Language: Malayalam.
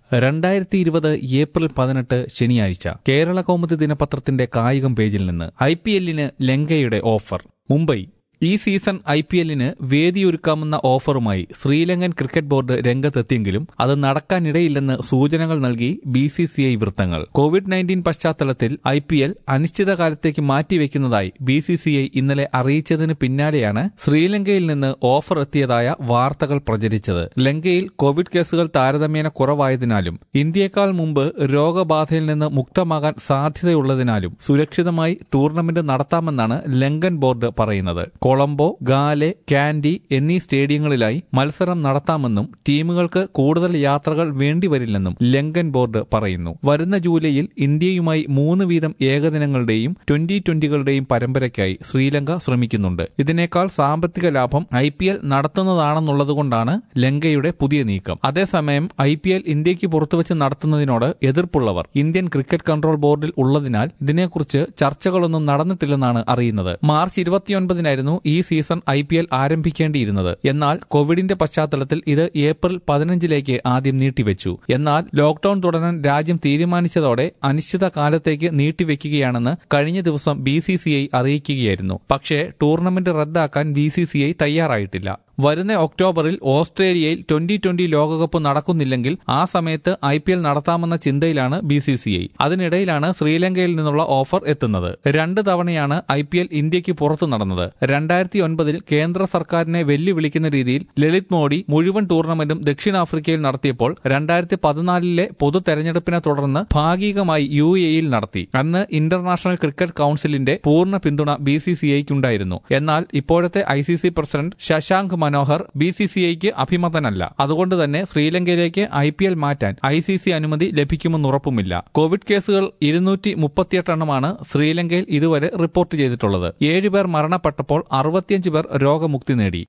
രണ്ടായിരത്തി ഇരുപത് ഏപ്രിൽ പതിനെട്ട് ശനിയാഴ്ച കേരള കൗമുദി ദിനപത്രത്തിന്റെ കായികം പേജിൽ നിന്ന് ഐ പി എല്ലിന് ലങ്കയുടെ ഓഫർ മുംബൈ ഈ സീസൺ ഐ പി എല്ലിന് വേദിയൊരുക്കാമെന്ന ഓഫറുമായി ശ്രീലങ്കൻ ക്രിക്കറ്റ് ബോർഡ് രംഗത്തെത്തിയെങ്കിലും അത് നടക്കാനിടയില്ലെന്ന് സൂചനകൾ നൽകി ബി സി സി ഐ വൃത്തങ്ങൾ കോവിഡ് നയൻറ്റീൻ പശ്ചാത്തലത്തിൽ ഐ പി എൽ അനിശ്ചിതകാലത്തേക്ക് മാറ്റിവെക്കുന്നതായി ബി സി സി ഐ ഇന്നലെ അറിയിച്ചതിന് പിന്നാലെയാണ് ശ്രീലങ്കയിൽ നിന്ന് ഓഫർ എത്തിയതായ വാർത്തകൾ പ്രചരിച്ചത് ലങ്കയിൽ കോവിഡ് കേസുകൾ താരതമ്യേന കുറവായതിനാലും ഇന്ത്യയെക്കാൾ മുമ്പ് രോഗബാധയിൽ നിന്ന് മുക്തമാകാൻ സാധ്യതയുള്ളതിനാലും സുരക്ഷിതമായി ടൂർണമെന്റ് നടത്താമെന്നാണ് ലങ്കൻ ബോർഡ് പറയുന്നത് കൊളംബോ ഗാലെ കാൻഡി എന്നീ സ്റ്റേഡിയങ്ങളിലായി മത്സരം നടത്താമെന്നും ടീമുകൾക്ക് കൂടുതൽ യാത്രകൾ വേണ്ടിവരില്ലെന്നും ലങ്കൻ ബോർഡ് പറയുന്നു വരുന്ന ജൂലൈയിൽ ഇന്ത്യയുമായി മൂന്ന് വീതം ഏകദിനങ്ങളുടെയും ട്വന്റി ട്വന്റികളുടെയും പരമ്പരയ്ക്കായി ശ്രീലങ്ക ശ്രമിക്കുന്നുണ്ട് ഇതിനേക്കാൾ സാമ്പത്തിക ലാഭം ഐ പി എൽ നടത്തുന്നതാണെന്നുള്ളതുകൊണ്ടാണ് ലങ്കയുടെ പുതിയ നീക്കം അതേസമയം ഐ പി എൽ ഇന്ത്യക്ക് പുറത്തുവച്ച് നടത്തുന്നതിനോട് എതിർപ്പുള്ളവർ ഇന്ത്യൻ ക്രിക്കറ്റ് കൺട്രോൾ ബോർഡിൽ ഉള്ളതിനാൽ ഇതിനെക്കുറിച്ച് ചർച്ചകളൊന്നും നടന്നിട്ടില്ലെന്നാണ് അറിയുന്നത് മാർച്ച് ഇരുപത്തിയൊൻപതിനായിരുന്നു ഈ സീസൺ ഐ പി എൽ ആരംഭിക്കേണ്ടിയിരുന്നത് എന്നാൽ കോവിഡിന്റെ പശ്ചാത്തലത്തിൽ ഇത് ഏപ്രിൽ പതിനഞ്ചിലേക്ക് ആദ്യം നീട്ടിവെച്ചു എന്നാൽ ലോക്ഡൌൺ തുടരാൻ രാജ്യം തീരുമാനിച്ചതോടെ അനിശ്ചിത കാലത്തേക്ക് നീട്ടിവെക്കുകയാണെന്ന് കഴിഞ്ഞ ദിവസം ബി സി സി ഐ അറിയിക്കുകയായിരുന്നു പക്ഷേ ടൂർണമെന്റ് റദ്ദാക്കാൻ ബി സി സി ഐ തയ്യാറായിട്ടില്ല വരുന്ന ഒക്ടോബറിൽ ഓസ്ട്രേലിയയിൽ ട്വന്റി ട്വന്റി ലോകകപ്പ് നടക്കുന്നില്ലെങ്കിൽ ആ സമയത്ത് ഐ പി എൽ നടത്താമെന്ന ചിന്തയിലാണ് ബി സി സി ഐ അതിനിടയിലാണ് ശ്രീലങ്കയിൽ നിന്നുള്ള ഓഫർ എത്തുന്നത് രണ്ട് തവണയാണ് ഐ പി എൽ ഇന്ത്യക്ക് പുറത്തു നടന്നത് രണ്ടായിരത്തി ഒൻപതിൽ കേന്ദ്ര സർക്കാരിനെ വെല്ലുവിളിക്കുന്ന രീതിയിൽ ലളിത് മോഡി മുഴുവൻ ടൂർണമെന്റും ദക്ഷിണാഫ്രിക്കയിൽ നടത്തിയപ്പോൾ രണ്ടായിരത്തി പതിനാലിലെ പൊതു തെരഞ്ഞെടുപ്പിനെ തുടർന്ന് ഭാഗികമായി യു എയിൽ നടത്തി അന്ന് ഇന്റർനാഷണൽ ക്രിക്കറ്റ് കൌൺസിലിന്റെ പൂർണ്ണ പിന്തുണ ബി സി സി ഐക്കുണ്ടായിരുന്നു എന്നാൽ ഇപ്പോഴത്തെ I C C president Shashank Manohar B C C ഐക്ക് അഭിമതനല്ല അതുകൊണ്ട് തന്നെ ശ്രീലങ്കയിലേക്ക് ഐ പി എൽ മാറ്റാൻ ഐ സി സി അനുമതി ലഭിക്കുമെന്ന് ഉറപ്പുമില്ല കോവിഡ് കേസുകൾ ഇരുന്നൂറ്റി മുപ്പത്തിയെട്ടെണ്ണമാണ് ശ്രീലങ്കയിൽ ഇതുവരെ റിപ്പോർട്ട് ചെയ്തിട്ടുള്ളത് ഏഴുപേർ മരണപ്പെട്ടപ്പോൾ അറുപത്തിയഞ്ച് പേർ രോഗമുക്തി നേടി